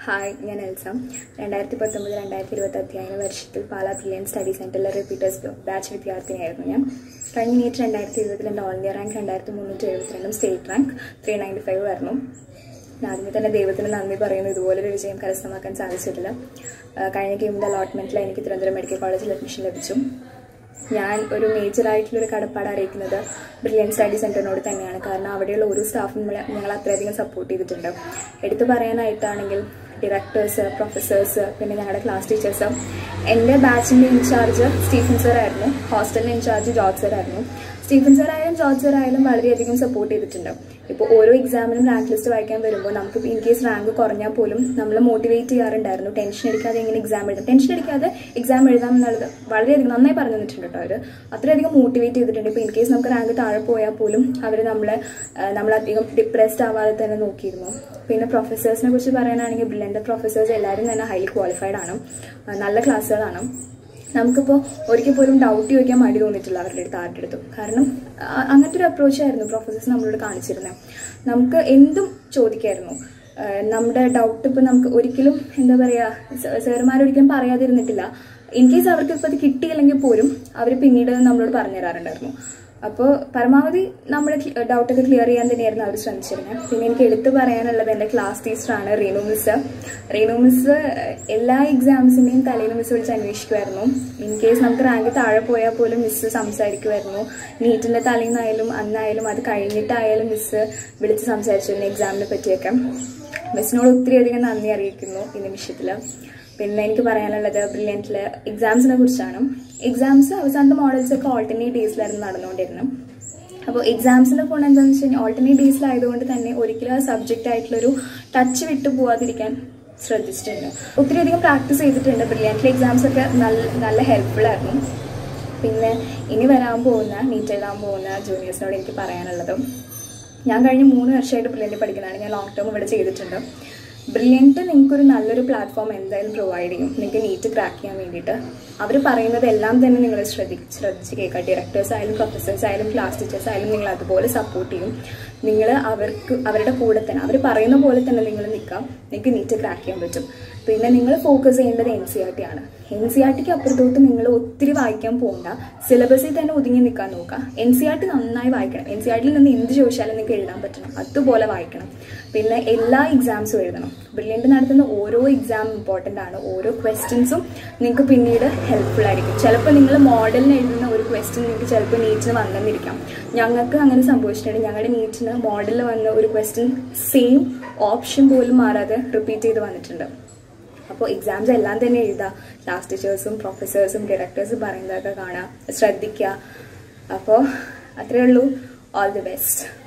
hi ഞാൻ Elsa രണ്ടായിരത്തി പത്തൊമ്പത് രണ്ടായിരത്തി ഇരുപത്തി അധ്യയന വർഷത്തിൽ പാലാ ബ്രില്യൻ സ്റ്റഡി സെൻറ്ററിലെ റിപ്പീറ്റേഴ്സ് ബാച്ച് വിദ്യാർത്ഥിനിയായിരുന്നു ഞാൻ കഴിഞ്ഞ നീറ്റ് രണ്ടായിരത്തി ഇരുപതിൽ എൻ്റെ ഓൾ ഇന്ത്യ റാങ്ക് രണ്ടായിരത്തി മുന്നൂറ്റി എഴുപത്തിരണ്ടും state rank three ninety five ആയിരുന്നു ഞാൻ ആദ്യമേ തന്നെ ദൈവത്തിന് നന്ദി പറയുന്നു ഇതുപോലൊരു വിജയം കരസ്ഥമാക്കാൻ സാധിച്ചിട്ടില്ല ആ, കഴിഞ്ഞ ഗെയിമിൻ്റെ അലോട്ട്മെൻറ്റിൽ എനിക്ക് തിരുവനന്തപുരം മെഡിക്കൽ കോളേജിൽ അഡ്മിഷൻ ലഭിച്ചു ഞാൻ ഒരു മേജറായിട്ടുള്ളൊരു കടപ്പാട് അറിയിക്കുന്നത് ബ്രില്യൻ സ്റ്റഡി സെൻറ്ററിനോട് തന്നെയാണ് കാരണം അവിടെയുള്ള ഓരോ സ്റ്റാഫും നമ്മളെ ഞങ്ങൾ അത്രയധികം സപ്പോർട്ട് ചെയ്തിട്ടുണ്ട് എടുത്തു പറയാനായിട്ടാണെങ്കിൽ ഡയറക്ടേഴ്സ് പ്രൊഫസേഴ്സ് പിന്നെ ഞങ്ങളുടെ ക്ലാസ് ടീച്ചേഴ്സ് എൻ്റെ ബാച്ചിൻ്റെ ഇൻചാർജ് സ്റ്റീഫൻ സർ ആയിരുന്നു ഹോസ്റ്റലിൻ്റെ ഇൻചാർജ് ജോർജ് സർ ആയിരുന്നു സ്റ്റീഫൻ സർ ആയാലും ജോർജ് സർ ആയാലും വളരെയധികം സപ്പോർട്ട് ചെയ്തിട്ടുണ്ട് ഇപ്പോൾ ഓരോ എക്സാമിനും റാങ്ക് ലിസ്റ്റ് വായിക്കാൻ വരുമ്പോൾ നമുക്ക് ഇൻ കേസ് റാങ്ക് കുറഞ്ഞാൽ പോലും നമ്മൾ മോട്ടിവേറ്റ് ചെയ്യാറുണ്ടായിരുന്നു ടെൻഷൻ അടിക്കാതെ എങ്ങനെ എക്സാം എഴുതാം ടെൻഷൻ അടിക്കാതെ എക്സാം എഴുതാം എന്നുള്ളത് വളരെയധികം നന്നായി പറഞ്ഞു തന്നിട്ടുണ്ട് കേട്ടോ അവർ അത്രയധികം മോട്ടിവേറ്റ് ചെയ്തിട്ടുണ്ട് ഇപ്പോൾ ഇൻ കേസ് നമുക്ക് റാങ്ക് താഴെ പോയാൽ പോലും അവർ നമ്മളെ ആ, നമ്മളധികം ഡിപ്രസ്ഡ് ആവാതെ തന്നെ നോക്കിയിരുന്നു പിന്നെ പ്രൊഫസേഴ്സിനെ കുറിച്ച് പറയാനാണെങ്കിൽ ബ്രില്യൻ്റെ പ്രൊഫസേഴ്സ് എല്ലാവരും തന്നെ ഹൈലി ക്വാളിഫൈഡ് ആണ് ആ, നല്ല ക്ലാസ്സുകളാണ് നമുക്കിപ്പോൾ ഒരിക്കൽ പോലും ഡൗട്ട് ചോദിക്കാൻ മടി തോന്നിയിട്ടില്ല അവരുടെ അടുത്ത് ആരുടെ അടുത്തും കാരണം ആ- അങ്ങനത്തെ ഒരു അപ്രോച്ചായിരുന്നു പ്രൊഫസേഴ്സ് നമ്മളോട് കാണിച്ചിരുന്നത് നമുക്ക് എന്തും ചോദിക്കായിരുന്നു ആ, നമ്മുടെ ഡൗട്ട് ഇപ്പം നമുക്ക് ഒരിക്കലും എന്താ പറയുക സാറുമാരൊരിക്കലും പറയാതിരുന്നിട്ടില്ല ഇൻ കേസ് അവർക്ക് ഇപ്പോൾ അത് കിട്ടിയില്ലെങ്കിൽ പോലും അവർ പിന്നീട് നമ്മളോട് പറഞ്ഞു തരാറുണ്ടായിരുന്നു അപ്പോൾ പരമാവധി നമ്മുടെ ഡൗട്ടൊക്കെ ക്ലിയർ ചെയ്യാൻ തന്നെയായിരുന്നു അവർ ശ്രമിച്ചിരുന്നത് പിന്നെ എനിക്ക് എടുത്തു പറയാനുള്ളത് എൻ്റെ ക്ലാസ് ടീച്ചറാണ് റീനു മിസ് റീനു മിസ് എല്ലാ എക്സാംസിൻ്റെയും തലേന്ന് മിസ് വിളിച്ച് അന്വേഷിക്കുമായിരുന്നു ഇൻ കേസ് നമുക്ക് റാങ്ക് താഴെ പോയാൽ പോലും മിസ് സംസാരിക്കുമായിരുന്നു നീറ്റിൻ്റെ തലേന്നായാലും അന്നായാലും അത് കഴിഞ്ഞിട്ടായാലും മിസ് വിളിച്ച് സംസാരിച്ചിരുന്നു എക്സാമിനെ പറ്റിയൊക്കെ മിസ്സിനോട് ഒത്തിരി അധികം നന്ദി അറിയിക്കുന്നു ഈ നിമിഷത്തിൽ പിന്നെ എനിക്ക് പറയാനുള്ളത് ബ്രില്യൻറ്റിൽ എക്സാംസിനെ കുറിച്ചാണ് എക്സാംസ് അവസാനത്തെ മോഡൽസ് ഒക്കെ ഓൾട്ടർനേറ്റ് ഡേയ്സിലായിരുന്നു നടന്നുകൊണ്ടിരുന്നത് അപ്പോൾ എക്സാംസിൻ്റെ ഗുണം എന്താണെന്ന് വെച്ച് കഴിഞ്ഞാൽ ഓൾട്ടർനേറ്റ് ഡേയ്സിലായതുകൊണ്ട് തന്നെ ഒരിക്കലും ആ സബ്ജക്റ്റ് ആയിട്ടുള്ളൊരു ടച്ച് വിട്ടു പോവാതിരിക്കാൻ ശ്രദ്ധിച്ചിട്ടുണ്ട് ഒത്തിരി അധികം പ്രാക്ടീസ് ചെയ്തിട്ടുണ്ട് ബ്രില്യൻറ്റിലെ എക്സാംസ് ഒക്കെ നല്ല നല്ല ഹെൽപ്ഫുൾ ആയിരുന്നു പിന്നെ ഇനി വരാൻ പോകുന്ന നീറ്റ് എഴുതാൻ പോകുന്ന ജൂനിയേഴ്സിനോട് എനിക്ക് പറയാനുള്ളത് ഞാൻ കഴിഞ്ഞ മൂന്ന് വർഷമായിട്ട് ബ്രില്യൻറ്റ് പഠിക്കുന്നതാണ് ഞാൻ ലോങ് ടേം ഇവിടെ ചെയ്തിട്ടുണ്ട് ബ്രില്യൻറ്റ് നിങ്ങൾക്കൊരു നല്ലൊരു പ്ലാറ്റ്ഫോം എന്തായാലും പ്രൊവൈഡ് ചെയ്യും നിങ്ങൾക്ക് നീറ്റ് ക്രാക്ക് ചെയ്യാൻ വേണ്ടിയിട്ട് അവർ പറയുന്നത് എല്ലാം തന്നെ നിങ്ങൾ ശ്രദ്ധി ശ്രദ്ധിച്ച് കേൾക്കുക ഡയറക്ടേഴ്സ് ആയാലും പ്രൊഫസേഴ്സ് ആയാലും ക്ലാസ് ടീച്ചേഴ്സ് ആയാലും നിങ്ങൾ അതുപോലെ സപ്പോർട്ട് ചെയ്യും നിങ്ങൾ അവർക്ക് അവരുടെ കൂടെ തന്നെ അവർ പറയുന്ന പോലെ തന്നെ നിങ്ങൾ നിൽക്കാം നിങ്ങൾക്ക് നീറ്റ് ക്രാക്ക് ചെയ്യാൻ പറ്റും പിന്നെ നിങ്ങൾ ഫോക്കസ് ചെയ്യേണ്ടത് എൻ സി ആർ ടി ആണ് എൻ സി ആർ ടിക്ക് അപ്പുറത്തോട്ട് നിങ്ങൾ ഒത്തിരി വായിക്കാൻ പോകണ്ട സിലബസിൽ തന്നെ ഒതുങ്ങി നിൽക്കാൻ നോക്കുക എൻ സി ആർ ടി നന്നായി വായിക്കണം എൻ സി ആർ ടിയിൽ നിന്ന് എന്ത് ചോദിച്ചാലും നിങ്ങൾക്ക് എഴുതാൻ പറ്റണം അതുപോലെ വായിക്കണം പിന്നെ എല്ലാ എക്സാംസും എഴുതണം ബ്രില്യൻ്റ് നടത്തുന്ന ഓരോ എക്സാം ഇമ്പോർട്ടൻ്റ് ആണ് ഓരോ ക്വസ്റ്റ്യൻസും നിങ്ങൾക്ക് പിന്നീട് ഹെൽപ്ഫുൾ ആയിരിക്കും ചിലപ്പോൾ നിങ്ങൾ മോഡലിന് എഴുതുന്ന ഒരു ക്വസ്റ്റ്യൻ നിങ്ങൾക്ക് ചിലപ്പോൾ നീറ്റിന് വന്നെന്നിരിക്കാം ഞങ്ങൾക്ക് അങ്ങനെ സംഭവിച്ചിട്ടുണ്ട് ഞങ്ങളുടെ നീറ്റിന് മോഡലിൽ വന്ന ഒരു ക്വസ്റ്റ്യൻ സെയിം ഓപ്ഷൻ പോലും മാറാതെ റിപ്പീറ്റ് ചെയ്ത് വന്നിട്ടുണ്ട് അപ്പോൾ എക്സാംസ് എല്ലാം തന്നെ എഴുതുക ക്ലാസ് ടീച്ചേഴ്സും പ്രൊഫസേഴ്സും ഡയറക്ടേഴ്സും പറയുന്നതൊക്കെ കാണുക ശ്രദ്ധിക്കുക അപ്പോൾ അത്രയേ ഉള്ളൂ ഓൾ ദി ബെസ്റ്റ്